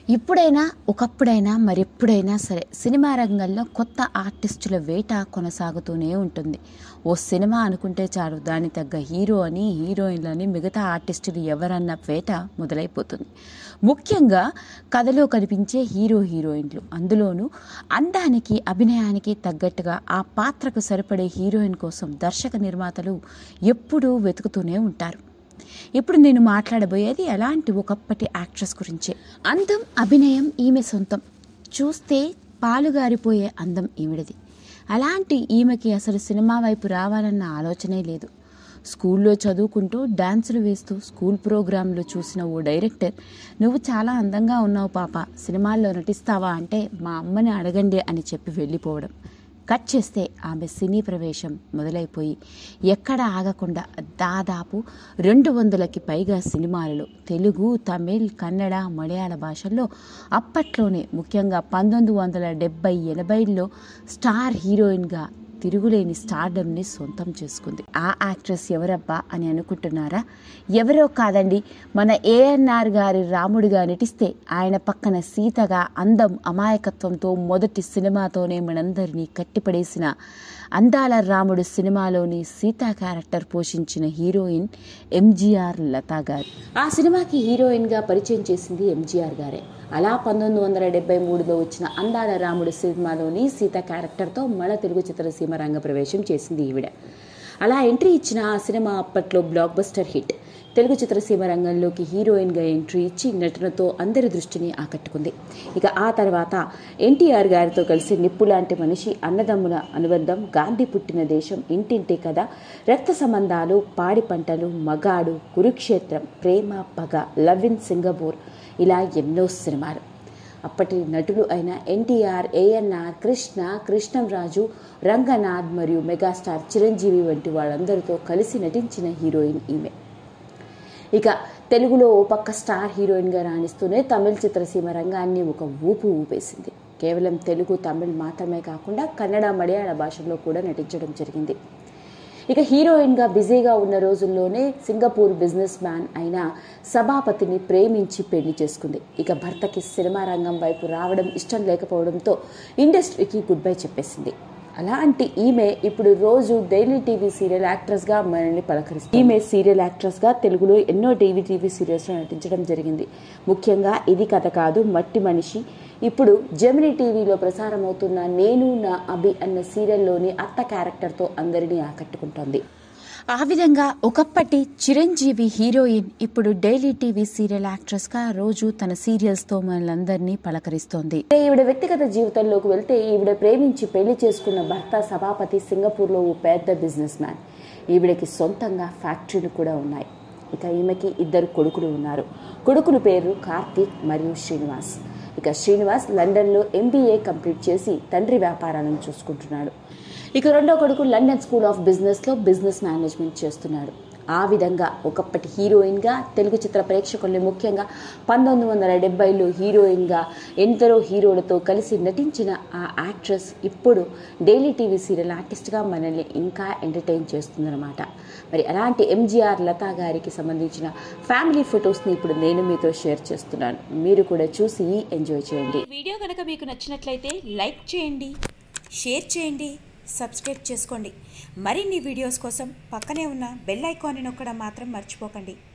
ఇప్పుడైనా ఒకప్పుడైనా మరెప్పుడైనా సరే సినిమా రంగంలో కొత్త ఆర్టిస్టుల వేట కొనసాగుతూనే ఉంటుంది ఓ సినిమా అనుకుంటే చాలు దాని తగ్గ హీరో అని హీరోయిన్లు అని మిగతా ఆర్టిస్టులు ఎవరన్న వేట మొదలైపోతుంది ముఖ్యంగా కథలో కనిపించే హీరో హీరోయిన్లు అందులోనూ అందానికి అభినయానికి తగ్గట్టుగా ఆ పాత్రకు సరిపడే హీరోయిన్ కోసం దర్శక నిర్మాతలు ఎప్పుడూ వెతుకుతూనే ఉంటారు ఇప్పుడు నేను మాట్లాడబోయేది అలాంటి ఒకప్పటి యాక్ట్రెస్ గురించే అందం అభినయం ఈమె సొంతం చూస్తే పాలుగారిపోయే అందం ఈవిడది అలాంటి ఈమెకి అసలు సినిమా వైపు రావాలన్న ఆలోచనే లేదు స్కూల్లో చదువుకుంటూ డాన్సులు వేస్తూ స్కూల్ ప్రోగ్రాంలో చూసిన ఓ డైరెక్టర్ నువ్వు చాలా అందంగా ఉన్నావు పాప సినిమాల్లో నటిస్తావా అంటే మా అమ్మని అడగండి అని చెప్పి వెళ్ళిపోవడం కట్ చేస్తే ఆమె సినీ ప్రవేశం మొదలైపోయి ఎక్కడ ఆగకుండా దాదాపు రెండు వందలకి పైగా సినిమాలలో తెలుగు తమిళ్ కన్నడ మలయాళ భాషల్లో అప్పట్లోనే ముఖ్యంగా పంతొమ్మిది వందల డెబ్బై ఎనభైలో స్టార్ హీరోయిన్గా తిరుగులేని స్టార్డమ్ని సొంతం చేసుకుంది ఆ యాక్ట్రెస్ ఎవరబ్బా అని అనుకుంటున్నారా ఎవరో కాదండి మన ఏఎన్ఆర్ గారి రాముడిగా నటిస్తే ఆయన పక్కన సీతగా అందం అమాయకత్వంతో మొదటి సినిమాతోనే మనందరినీ కట్టిపడేసిన అందాల రాముడు సినిమాలోని సీతా క్యారెక్టర్ పోషించిన హీరోయిన్ ఎంజీఆర్ లతా గారు ఆ సినిమాకి హీరోయిన్గా పరిచయం చేసింది ఎంజీఆర్ గారే అలా పంతొమ్మిది వందల డెబ్బై మూడులో వచ్చిన అందాల రాముడు సినిమాలోని సీత క్యారెక్టర్తో మళ్ళా తెలుగు చిత్రసీమ రంగ ప్రవేశం చేసింది ఈవిడ అలా ఎంట్రీ ఇచ్చిన ఆ సినిమా అప్పట్లో బ్లాక్ బస్టర్ హిట్ తెలుగు చిత్రసీమ రంగంలోకి హీరోయిన్గా ఎంట్రీ ఇచ్చి నటనతో అందరి దృష్టిని ఆకట్టుకుంది ఇక ఆ తర్వాత ఎన్టీఆర్ గారితో కలిసి నిప్పు లాంటి మనిషి అన్నదమ్ముల అనుబంధం గాంధీ పుట్టిన దేశం ఇంటింటి కథ రక్త సంబంధాలు పాడి పంటలు మగాడు కురుక్షేత్రం ప్రేమ పగ లవ్ ఇన్ సింగపూర్ ఇలా ఎన్నో సినిమాలు అప్పటి నటులు అయిన ఎన్టీఆర్ ఏఎన్ఆర్ కృష్ణ కృష్ణంరాజు రంగనాథ్ మరియు మెగాస్టార్ చిరంజీవి వంటి వాళ్ళందరితో కలిసి నటించిన హీరోయిన్ ఈమె ఇక తెలుగులో ఓ పక్క స్టార్ హీరోయిన్గా రాణిస్తూనే తమిళ చిత్రసీమ రంగాన్ని ఒక ఊపు ఊపేసింది కేవలం తెలుగు తమిళ్ మాత్రమే కాకుండా కన్నడ మలయాళ భాషల్లో కూడా నటించడం జరిగింది ఇక హీరోయిన్గా బిజీగా ఉన్న రోజుల్లోనే సింగపూర్ బిజినెస్ మ్యాన్ అయిన సభాపతిని ప్రేమించి పెళ్లి చేసుకుంది ఇక భర్తకి సినిమా రంగం వైపు రావడం ఇష్టం లేకపోవడంతో ఇండస్ట్రీకి గుడ్ బై చెప్పేసింది అలాంటి ఈమె ఇప్పుడు రోజు డైలీ టీవీ సీరియల్ యాక్ట్రెస్గా మనల్ని పలకరిస్తుంది ఈమె సీరియల్ యాక్ట్రెస్గా తెలుగులో ఎన్నో టీవీ టీవీ సీరియల్స్లో నటించడం జరిగింది ముఖ్యంగా ఇది కథ కాదు మట్టి మనిషి ఇప్పుడు జమినీ టీవీలో ప్రసారమవుతున్న నేను నా అభి అన్న సీరియల్లోని అత్త క్యారెక్టర్తో అందరినీ ఆకట్టుకుంటోంది ఆ విధంగా ఒకప్పటి చిరంజీవి హీరోయిన్ ఇప్పుడు డైలీ టీవీ సీరియల్ యాక్ట్రెస్ గా రోజు తన సీరియల్స్ తో మనలందరినీ పలకరిస్తోంది ఈవిడ వ్యక్తిగత జీవితంలోకి వెళ్తే ఈవిడ ప్రేమించి పెళ్లి చేసుకున్న భర్త సభాపతి సింగపూర్ లో ఓ పెద్ద బిజినెస్ మ్యాన్ ఈవిడకి సొంతంగా ఫ్యాక్టరీలు కూడా ఉన్నాయి ఇక ఈమెకి ఇద్దరు కొడుకులు ఉన్నారు కొడుకుల పేరు కార్తీక్ మరియు శ్రీనివాస్ ఇక శ్రీనివాస్ లండన్లో ఎంబీఏ కంప్లీట్ చేసి తండ్రి వ్యాపారాలను చూసుకుంటున్నాడు ఇక రెండో కొడుకు లండన్ స్కూల్ ఆఫ్ బిజినెస్లో బిజినెస్ మేనేజ్మెంట్ చేస్తున్నాడు ఆ విధంగా ఒకప్పటి హీరోయిన్గా తెలుగు చిత్ర ప్రేక్షకుల్ని ముఖ్యంగా పంతొమ్మిది వందల డెబ్బైలో హీరోయిన్గా ఎందరో హీరోలతో కలిసి నటించిన ఆ యాక్ట్రెస్ ఇప్పుడు డైలీ టీవీ సీరియల్ ఆర్టిస్ట్గా మనల్ని ఇంకా ఎంటర్టైన్ చేస్తుందన్నమాట మరి అలాంటి ఎంజీఆర్ లతా గారికి సంబంధించిన ఫ్యామిలీ ఫొటోస్ని ఇప్పుడు నేను మీతో షేర్ చేస్తున్నాను మీరు కూడా చూసి ఎంజాయ్ చేయండి ఈ వీడియో కనుక మీకు నచ్చినట్లయితే లైక్ చేయండి షేర్ చేయండి సబ్స్క్రైబ్ చేసుకోండి మరిన్ని వీడియోస్ కోసం పక్కనే ఉన్న బెల్ ఐకాన్ని నొక్కడం మాత్రం మర్చిపోకండి